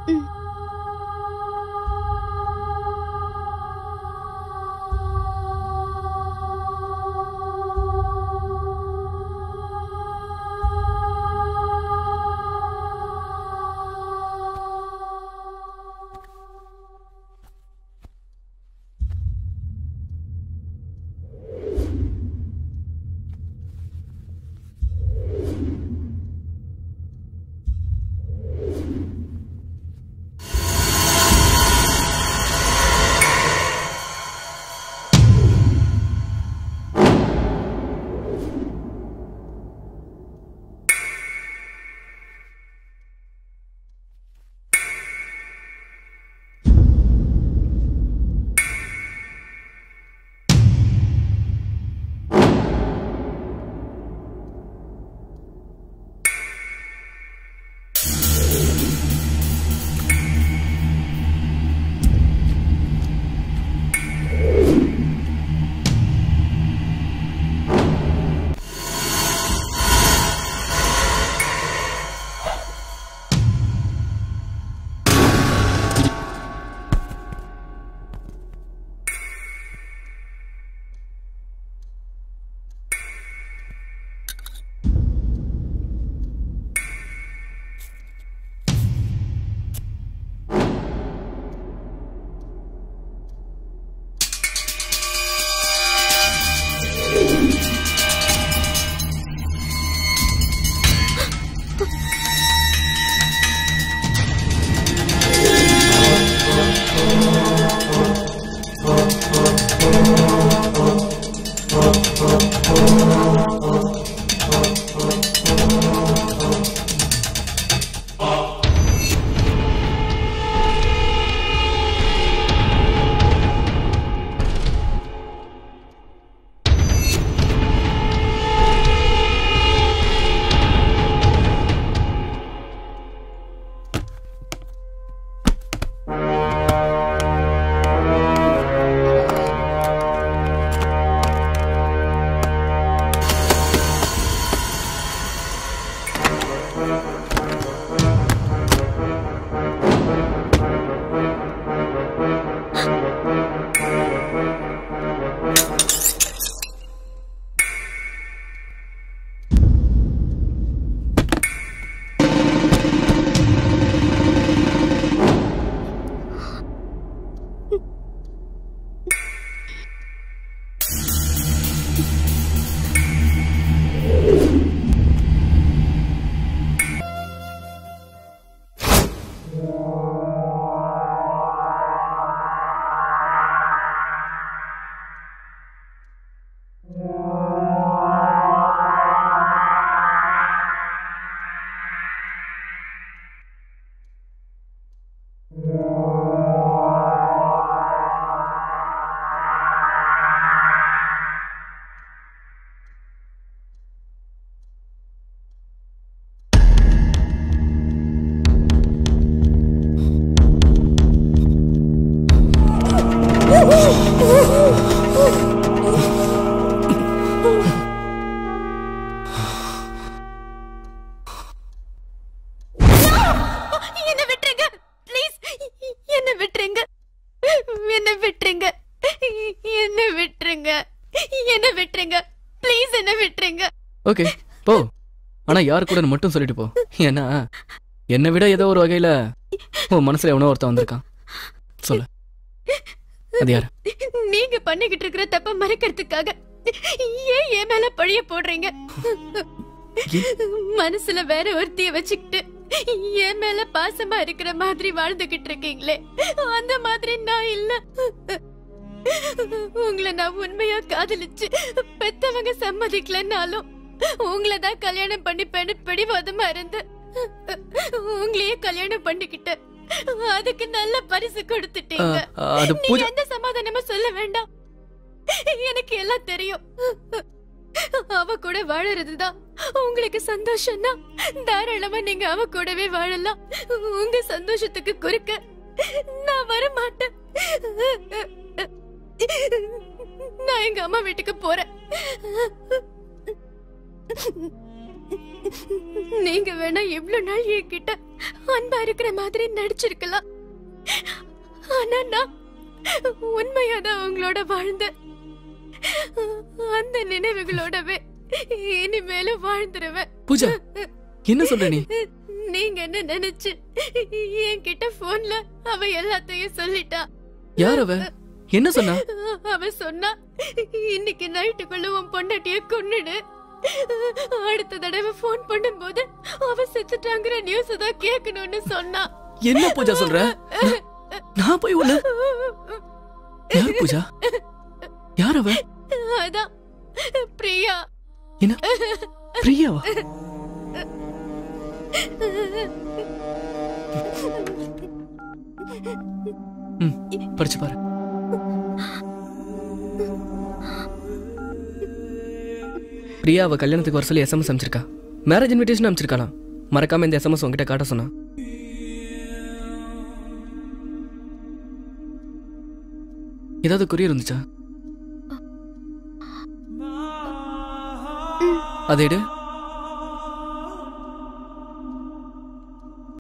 என்ன விட்டுருங்க ப்ளீஸ் என்ன விட்டுருங்க என்ன விட்டுருங்க என்ன விட்டுருங்க என்ன விட்டுருங்க ப்ளீஸ் என்ன விட்டுருங்க ஓகே போ ஆனா யார் கூட மட்டும் சொல்லிட்டு போ ஏன்னா என்னை விட ஏதோ ஒரு வகையில உன் மனசுல எவனோ ஒருத்தன் வந்திருக்கான் சொல்லு அது யாரு நீங்க பண்ணிக்கிட்டு இருக்கிற தப்ப மறைக்கிறதுக்காக ஏன் என் மேல பழிய போடுறீங்க மனசுல வேற ஒருத்திய வச்சுக்கிட்டு என் மேல பாசமா இருக்கிற மாதிரி வாழ்ந்துகிட்டு இருக்கீங்களே அந்த மாதிரி நான் இல்ல உங்களை நான் உண்மையா காதலிச்சு பெத்தவங்க சம்மதிக்கலனாலும் உங்களை தான் கல்யாணம் பண்ணிப்பேன்னு பிடிவாதமா இருந்து உங்களையே கல்யாணம் பண்ணிக்கிட்டேன் அதுக்கு நல்ல பரிசு கொடுத்துட்டீங்க ஆ, அது நீங்க பூஜை எந்த சமாதானமும் சொல்ல வேண்டாம் எனக்கு எல்லாம் தெரியும் அவ கூட வாழறதுதான் உங்களுக்கு சந்தோஷம்னா தாராளமா நீங்க அவ கூடவே வாழலாம் உங்க சந்தோஷத்துக்கு குறுக்க நான் வர மாட்டேன் நான் எங்க அம்மா வீட்டுக்கு போறேன் நீங்க வேணா எவ்வளவு நாள் என்கிட்ட அன்பா இருக்கிற மாதிரி நடிச்சிருக்கலாம் ஆனா நான் உண்மையாதான் உங்களோட வாழ்ந்தேன் அந்த நினைவுகளோடவே இனிமேலும் வாழ்ந்துருவேன் பூஜா என்ன சொல்ற நீ நீங்க என்ன நினைச்சு என்கிட்ட போன்ல அவ எல்லாத்தையும் சொல்லிட்டா யார் அவ என்ன சொன்னா அவ சொன்னா இன்னைக்கு நைட்டுக்குள்ள உன் பொண்டாட்டிய கொன்னுடு அடுத்த தடவை போன் பண்ணும்போது அவ செத்துட்டாங்கிற நியூஸ் தான் கேட்கணும்னு சொன்னா என்ன பூஜா சொல்ற நான்- நான் போய் உள்ள யார் பூஜா யார் அவ அதான் பிரியா என்ன பிரியாவா ம் படிச்சு பாரு பிரியா அவ கல்யாணத்துக்கு வர சொல்லி எஸ்எம்எஸ் அனுப்பிச்சிருக்கா மேரேஜ் இன்விடேஷன் அனுப்பிச்சிருக்கலாம் மறக்காம இந்த எஸ்எம்எஸ் உங்ககிட்ட காட்ட சொன்னா ஏதாவது குறி இருந்துச்சா அதை எடு